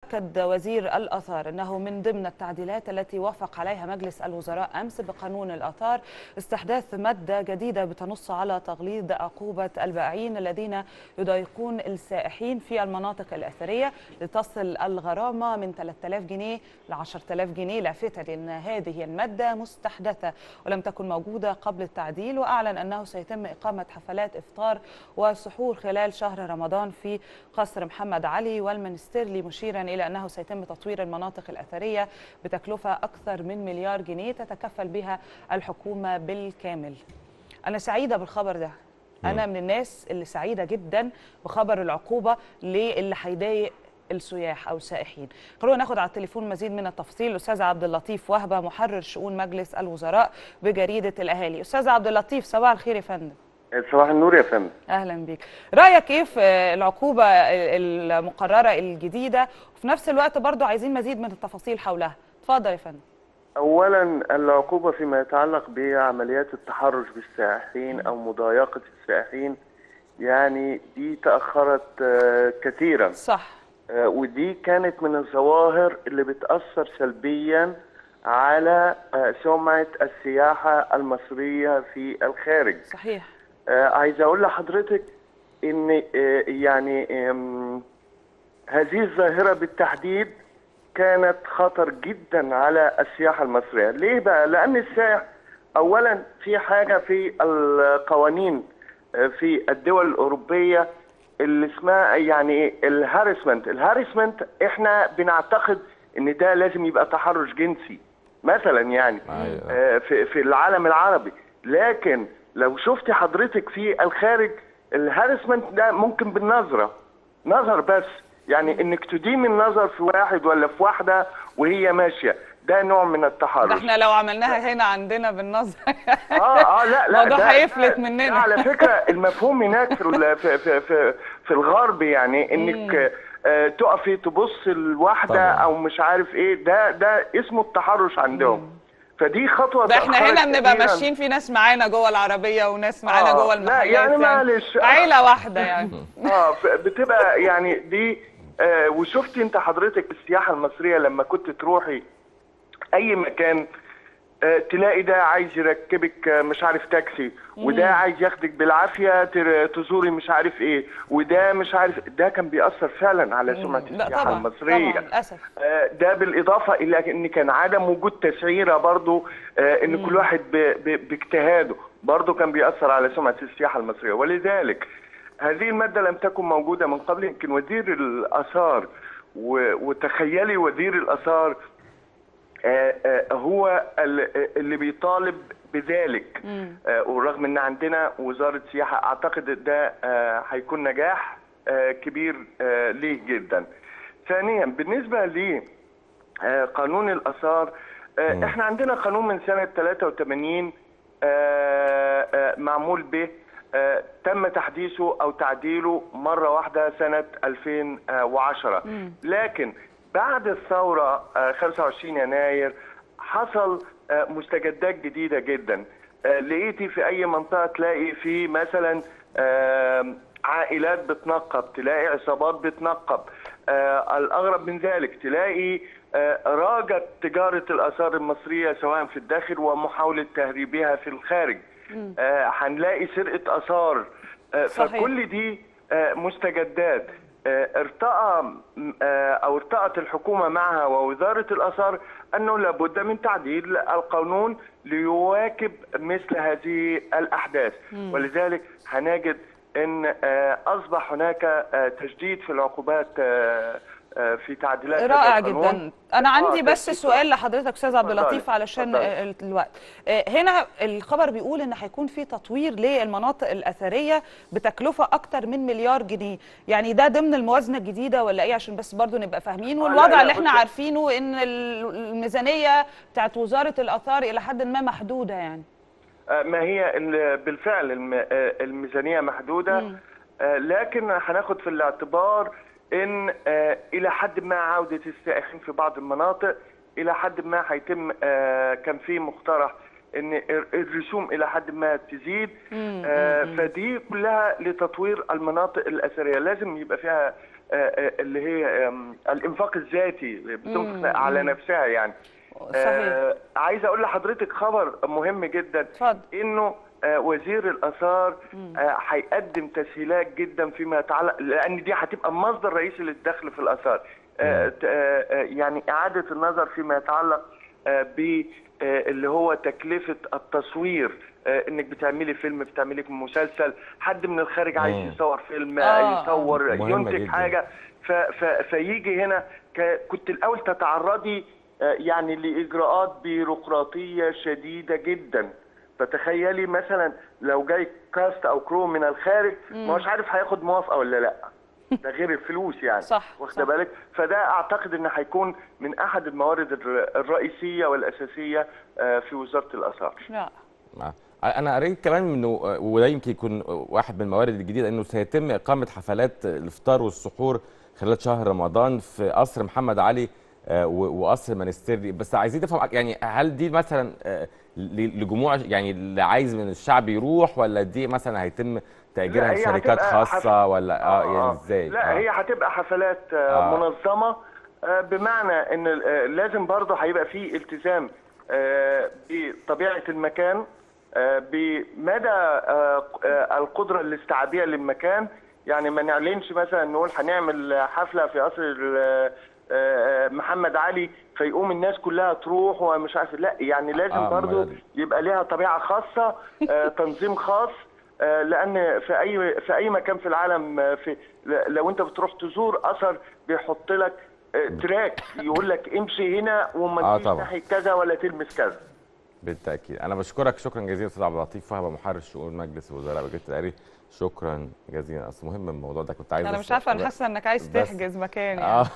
أكد وزير الآثار أنه من ضمن التعديلات التي وافق عليها مجلس الوزراء أمس بقانون الآثار استحداث مادة جديدة بتنص على تغليظ عقوبة البائعين الذين يضايقون السائحين في المناطق الأثرية لتصل الغرامة من 3000 جنيه ل 10000 جنيه لافتة أن هذه المادة مستحدثة ولم تكن موجودة قبل التعديل وأعلن أنه سيتم إقامة حفلات إفطار وسحور خلال شهر رمضان في قصر محمد علي والمنستيرلي مشيرا إلى أنه سيتم تطوير المناطق الأثرية بتكلفة أكثر من مليار جنيه تتكفل بها الحكومة بالكامل أنا سعيدة بالخبر ده أنا من الناس اللي سعيدة جدا بخبر العقوبة للي هيضايق السياح او السائحين خلونا ناخد على التليفون مزيد من التفاصيل الاستاذ عبد اللطيف وهبه محرر شؤون مجلس الوزراء بجريده الاهالي استاذ عبد اللطيف صباح الخير يا فندم صباح النور يا فندم اهلا بيك رايك ايه في العقوبه المقرره الجديده وفي نفس الوقت برضو عايزين مزيد من التفاصيل حولها اتفضل يا فندم اولا العقوبه فيما يتعلق بعمليات التحرش بالسائحين او مضايقه السائحين يعني دي تاخرت كثيرا صح ودي كانت من الظواهر اللي بتاثر سلبيا على سمعه السياحه المصريه في الخارج صحيح عايز اقول لحضرتك ان يعني هذه الظاهره بالتحديد كانت خطر جدا على السياحه المصريه ليه بقى لان السائح اولا في حاجه في القوانين في الدول الاوروبيه اللي اسمها يعني ايه الهارسمنت الهارسمنت احنا بنعتقد ان ده لازم يبقى تحرش جنسي مثلا يعني آه في في العالم العربي لكن لو شفتي حضرتك في الخارج الهارسمنت ده ممكن بالنظره نظر بس يعني انك تديم النظر في واحد ولا في واحده وهي ماشيه ده نوع من التحرش ده احنا لو عملناها هنا عندنا بالنظر اه اه لا لا الموضوع هيفلت مننا ده على فكره المفهوم هناك في في في في, في الغرب يعني انك آه تقفي تبص لواحده او مش عارف ايه ده ده اسمه التحرش عندهم مم. فدي خطوه ده احنا هنا بنبقى ماشيين في ناس معانا جوه العربيه وناس معانا آه جوه المحلات لا يعني معلش عيله واحده يعني اه بتبقى يعني دي آه وشفتي انت حضرتك السياحه المصريه لما كنت تروحي اي مكان آه تلاقي ده عايز يركبك آه مش عارف تاكسي وده مم. عايز ياخدك بالعافيه تزوري مش عارف ايه وده مش عارف ده كان بيأثر فعلا على سمعه السياحه طبعًا المصريه طبعًا للاسف آه ده بالاضافه الى ان كان عدم وجود تسعيره برضو آه ان مم. كل واحد باجتهاده برضو كان بيأثر على سمعه السياحه المصريه ولذلك هذه الماده لم تكن موجوده من قبل يمكن وزير الاثار وتخيلي وزير الاثار آه آه هو اللي بيطالب بذلك آه ورغم ان عندنا وزاره سياحه اعتقد ده هيكون نجاح كبير ليه جدا. ثانيا بالنسبه ل قانون الاثار احنا عندنا قانون من سنه 83 معمول به تم تحديثه او تعديله مره واحده سنه 2010 لكن بعد الثورة 25 يناير حصل مستجدات جديدة جدا لقيتي في أي منطقة تلاقي في مثلا عائلات بتنقب تلاقي عصابات بتنقب الأغرب من ذلك تلاقي راجت تجارة الآثار المصرية سواء في الداخل ومحاولة تهريبها في الخارج هنلاقي سرقة آثار فكل دي مستجدات ارتأى او ارتأت الحكومه معها ووزاره الاثار انه لابد من تعديل القانون ليواكب مثل هذه الاحداث مم. ولذلك هنجد ان اصبح هناك تجديد في العقوبات في تعديلات رائع جدا انا عندي بس سؤال لحضرتك استاذ عبد اللطيف علشان فضل. الوقت هنا الخبر بيقول ان هيكون في تطوير للمناطق الاثريه بتكلفه اكتر من مليار جنيه يعني ده ضمن الموازنه الجديده ولا ايه عشان بس برضو نبقى فاهمين والوضع اللي احنا عارفينه ان الميزانيه بتاعت وزاره الاثار الى حد ما محدوده يعني ما هي بالفعل الميزانيه محدوده م. لكن هناخد في الاعتبار ان آه الى حد ما عوده السائحين في بعض المناطق الى حد ما هيتم آه كان في مقترح ان الرسوم الى حد ما تزيد آه فدي كلها لتطوير المناطق الاثريه لازم يبقى فيها آه، آه، اللي هي آم، الانفاق الذاتي بتنفق على نفسها يعني صحيح آه، عايز اقول لحضرتك خبر مهم جدا اتفضل انه آه، وزير الاثار آه، هيقدم تسهيلات جدا فيما يتعلق لان دي هتبقى مصدر رئيسي للدخل في الاثار آه، ت- آه، آه، يعني اعاده النظر فيما يتعلق ب اللي هو تكلفه التصوير آه، انك بتعملي فيلم بتعملي مسلسل حد من الخارج عايز مم. يصور فيلم آه، آه يصور مهمة ينتج جداً. حاجه ف ف فيجي هنا ك- كنت الاول تتعرضي آه، يعني لاجراءات بيروقراطيه شديده جدا فتخيلي مثلا لو جاي كاست او كرو من الخارج ما هوش عارف هياخد موافقه ولا لا ده غير الفلوس يعني صح، واخده صح. بالك فده اعتقد ان هيكون من احد الموارد الر- الرئيسيه والاساسيه آه، في وزاره الاثار لا آه. انا قريت كمان انه آه، وده يمكن يكون واحد من الموارد الجديده انه سيتم اقامه حفلات الافطار والسحور خلال شهر رمضان في قصر محمد علي آه، و- وقصر منستيري بس عايزين نفهم يعني هل دي مثلا آه، ل- لجموع يعني اللي عايز من الشعب يروح ولا دي مثلا هيتم تاجيرها لا، هي لشركات هتبقى خاصه حف- ولا اه يعني ازاي لا آه. هي هتبقى حفلات آه آه. منظمه آه بمعنى ان آه لازم برضه هيبقى في التزام آه بطبيعه المكان آه بمدى آه آه القدره الاستيعابيه للمكان يعني ما نعلنش مثلا نقول هنعمل حفله في قصر ال- آه، محمد علي فيقوم الناس كلها تروح ومش عارف لا يعني لازم آه، برضو ما- يبقى ليها طبيعه خاصه آه، تنظيم خاص آه، لان في اي في اي مكان في العالم آه، في ل- لو انت بتروح تزور اثر بيحط لك آه، تراك يقول لك امشي هنا وما آه، تجيش طبعا. ناحيه كذا ولا تلمس كذا بالتاكيد انا بشكرك شكرا جزيلا استاذ عبد اللطيف وهبه محرر شؤون مجلس الوزراء بجلاله القاري شكرا جزيلا اصل مهم الموضوع ده كنت عايز انا بس- مش عارفه انا حاسه انك عايز بس- تحجز مكان يعني اه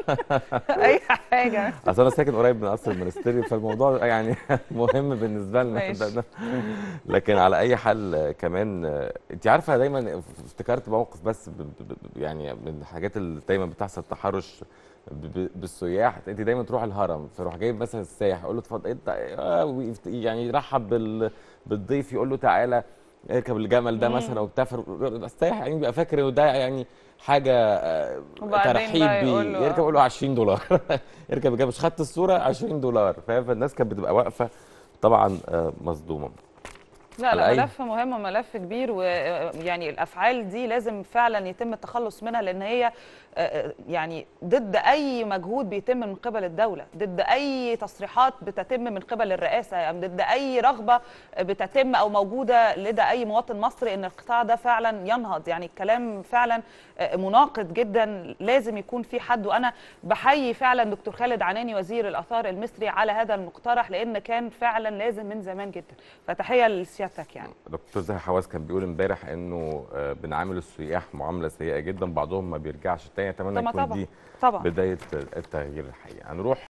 اي حاجه اصل انا ساكن قريب من قصر المنستيري فالموضوع يعني مهم بالنسبه لنا ماشي. ده- ده. لكن على اي حال آه، كمان آه، انت عارفه دايما افتكرت موقف بس ب- ب- ب- يعني من الحاجات اللي دايما بتحصل تحرش ب- ب- بالسياح انت دايما تروح الهرم فيروح جايب مثلا السايح يقول له اتفضل انت آه، ويفت- يعني يرحب بال- بالضيف يقول له تعالى اركب الجمل ده مثلا وبتاع فر- السايح يعني بيبقى فاكر انه ده يعني حاجه آه، وبعدين ترحيب بقى يقول بيه له يركب آه. يقول له 20 دولار يركب الجمل مش خدت الصوره 20 دولار فاهم فالناس كانت بتبقى واقفه طبعا آه، مصدومه لا على لا أي- ملف مهم وملف كبير ويعني الافعال دي لازم فعلا يتم التخلص منها لان هي آه، يعني ضد اي مجهود بيتم من قبل الدوله ضد اي تصريحات بتتم من قبل الرئاسه يعني ضد اي رغبه بتتم او موجوده لدى اي مواطن مصري ان القطاع ده فعلا ينهض يعني الكلام فعلا آه، مناقض جدا لازم يكون في حد وانا بحيي فعلا دكتور خالد عناني وزير الاثار المصري على هذا المقترح لان كان فعلا لازم من زمان جدا فتحيه لسيادتك يعني دكتور زاهي حواس كان بيقول امبارح انه آه، بنعامل السياح معامله سيئه جدا بعضهم ما بيرجعش تاني اتمنى طبعا يكون طبعا دي طبعا بدايه التغيير الحقيقي هنروح